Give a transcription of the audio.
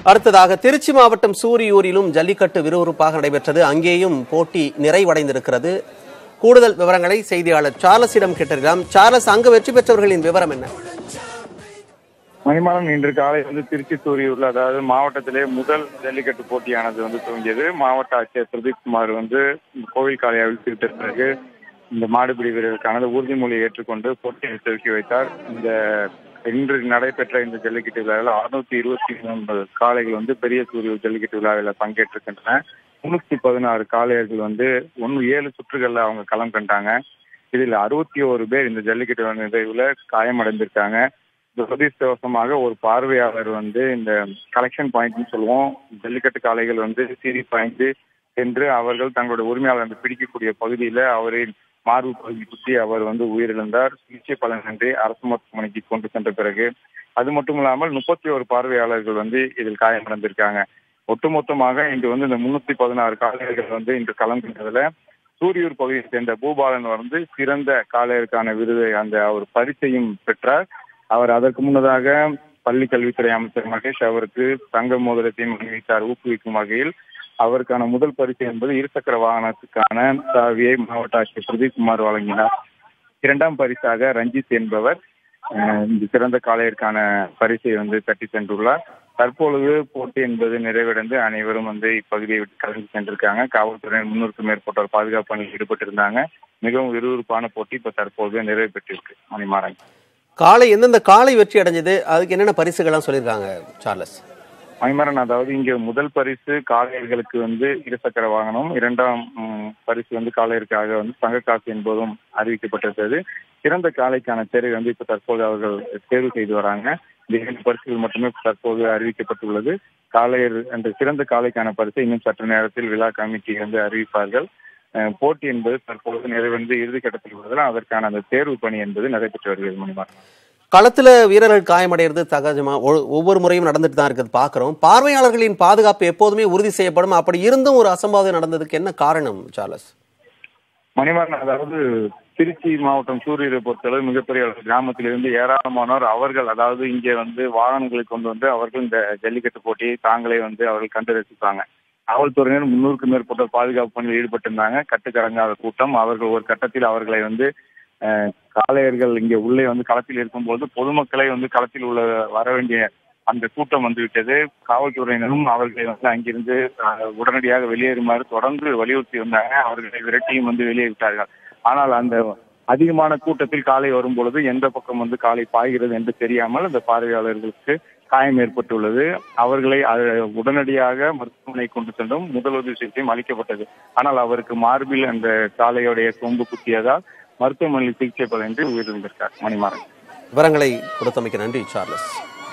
அடுத்ததாக திருச்சி மாவட்டம் சூரியூரிலும் ஜல்லிக்கட்டு விறுவிறுப்பாக நடைபெற்றது அங்கேயும் போட்டி நிறைவடைந்திருக்கிறது கூடுதல் விவரங்களை செய்தியாளர் சார்லஸிடம் கேட்டிருக்கலாம் சார்லஸ் அங்கு வெற்றி பெற்றவர்களின் விவரம் என்ன மணிமாலம் இன்று காலை வந்து திருச்சி சூரியூர்ல அதாவது மாவட்டத்திலே முதல் ஜல்லிக்கட்டு போட்டியானது வந்து துவங்கியது மாவட்ட ஆட்சியர் பிரதீப் குமார் வந்து கோவில் காளையாவில் பிரித்த பிறகு இந்த மாடுபிடி வீரர்களுக்கான உறுதிமொழியை ஏற்றுக்கொண்டு போட்டியை துவக்கி வைத்தார் இந்த இன்று நடைபெற்ற இந்த ஜல்லிக்கட்டு விழாவில் அறுநூத்தி இருபத்தி மூன்று காளைகள் வந்து பெரிய சூரியூர் ஜல்லிக்கட்டு விழாவில் பங்கேற்றிருக்கின்றன முன்னூத்தி பதினாறு காளையர்கள் வந்து ஒன்னு ஏழு சுற்றுகள்ல அவங்க களம் கண்டாங்க இதில் அறுபத்தி ஒரு பேர் இந்த ஜல்லிக்கட்டு நிகழ்வுல காயமடைந்திருக்காங்க துரதிருஷ்டவசமாக ஒரு பார்வையாளர் வந்து இந்த கலெக்ஷன் பாயிண்ட்னு சொல்லுவோம் ஜல்லிக்கட்டு காளைகள் வந்து சீரி பாயிண்ட் சென்று அவர்கள் தங்களுடைய உரிமையாளர் அந்த பிடிக்கக்கூடிய பகுதியில அவரின் மார்பு பகுதி குத்தி அவர் வந்து உயிரிழந்தார் சிகிச்சை பலனின்றி அரசு மருத்துவமனைக்கு கொண்டு சென்ற பிறகு அது மட்டும் இல்லாமல் முப்பத்தி ஒரு பார்வையாளர்கள் வந்து இதில் காயமடைந்திருக்காங்க ஒட்டுமொத்தமாக இன்று வந்து இந்த முன்னூத்தி பதினாறு காளையர்கள் வந்து இன்று கலந்துன்றதுல சூரியூர் பகுதியை சேர்ந்த பூபாலன் வந்து சிறந்த காளையருக்கான விருதை அந்த அவர் பரிசையும் பெற்றார் அவர் அதற்கு முன்னதாக பள்ளி கல்வித்துறை அமைச்சர் மகேஷ் அவருக்கு தங்க மோதிரத்தையும் அணிவித்தார் ஊக்குவிக்கும் வகையில் அவருக்கான முதல் பரிசு என்பது இருசக்கர வாகனத்துக்கான சாவியை மாவட்ட ஆட்சியர் பிரதீப் குமார் வழங்கினார் இரண்டாம் பரிசாக ரஞ்சித் என்பவர் அஹ், இந்த சிறந்த காளையருக்கான பரிசை வந்து தட்டி சென்றுள்ளார் தற்பொழுது போட்டி என்பது நிறைவடைந்து அனைவரும் வந்து இப்பகுதியை விட்டு கலந்து சென்றிருக்காங்க காவல்துறையினர் முன்னூறுக்கும் மேற்பட்டோர் பாதுகாப்பு பணியில் ஈடுபட்டிருந்தாங்க மிகவும் விறுவிறுப்பான போட்டி இப்ப தற்போது நிறைவு பெற்றிருக்கு மணிமாறன் காலை எந்தெந்த காலை வெற்றி அடைஞ்சது அதுக்கு என்னென்ன பரிசுகள்லாம் சொல்லியிருக்காங்க சார்லஸ் மணிமரன் அதாவது இங்க முதல் பரிசு காளையர்களுக்கு வந்து இருசக்கர வாகனம் இரண்டாம் ம், பரிசு வந்து காளையருக்காக வந்து தங்கக்காசு என்பதும் அறிவிக்கப்பட்டிருக்கிறது சிறந்த காளைக்கான தேர்வை வந்து இப்ப தற்போது அவர்கள் தேர்வு செய்து வராங்க இந்த இரண்டு பரிசுகள் மட்டுமே இப்ப தற்போது அறிவிக்கப்பட்டுள்ளது காளையர் அந்த சிறந்த காளைக்கான பரிசை இன்னும் சற்று நேரத்தில் விழா கமிட்டி வந்து அறிவிப்பார்கள் அஹ், போட்டி என்பது தற்போது நிறைவடைந்து இறுதி கட்டத்தில் உள்ளதால் அதற்கான அந்த தேர்வு பணி என்பது நடைபெற்று வருகிறது மணிமாறன் களத்துல வீரர்கள் காயமடைகிறது சகஜமா ஒ- ஒவ்வொரு முறையும் நடந்துட்டு தான் இருக்குது பாக்குறோம் பார்வையாளர்களின் பாதுகாப்பு எப்போதுமே உறுதி செய்யப்படும் அப்படி இருந்தும் ஒரு அசம்பாவிதம் நடந்ததுக்கு என்ன காரணம் சார்லஸ் மணிமாறன் அதாவது திருச்சி மாவட்டம் சூரியரை பொறுத்தளவு மிகப்பெரிய அளவு கிராமத்திலிருந்து ஏராளமானோர் அவர்கள் அதாவது இங்கே வந்து வாகனங்களை கொண்டு வந்து அவர்கள் இந்த ஜல்லிக்கட்டு போட்டியை தாங்களே வந்து அவர்கள் கண்டு ரசிப்பாங்க காவல்துறையினர் முன்னூறுக்கும் மேற்பட்ட பாதுகாப்பு பணியில் ஈடுபட்டிருந்தாங்க கட்டுக்கடங்காத கூட்டம் அவர்கள் ஒரு கட்டத்தில் அவர்களை வந்து அஹ், காளையர்கள் இங்கே உள்ளே வந்து களத்தில் இருக்கும்போது பொதுமக்களை வந்து களத்தில் உள்ள வர வேண்டிய அந்த கூட்டம் வந்து விட்டது காவல்துறையினரும் அவர்களை வந்து அங்கிருந்து அஹ், உடனடியாக வெளியேறுமாறு தொடர்ந்து வலியுறுத்தி வந்தாங்க அவர்களை விரட்டியும் வந்து வெளியேறிட்டார்கள் ஆனால் அந்த அதிகமான கூட்டத்தில் காலை வரும் பொழுது எந்த பக்கம் வந்து காலை பாய்கிறது என்று தெரியாமல் அந்த பார்வையாளர்களுக்கு காயம் ஏற்பட்டுள்ளது அவர்களை அஹ், உடனடியாக மருத்துவமனை கொண்டு சென்றும் முதலுதவி சிகிச்சையும் அளிக்கப்பட்டது ஆனால் அவருக்கு மார்பில் அந்த காளையோடைய கொம்பு குத்தியதால் மருத்துவமனையில் சிகிச்சை பலனின்றி உயிரிழந்திருக்கார் மணிமாறன் விவரங்களை கொடுத்தமைக்கு நன்றி சார்லஸ்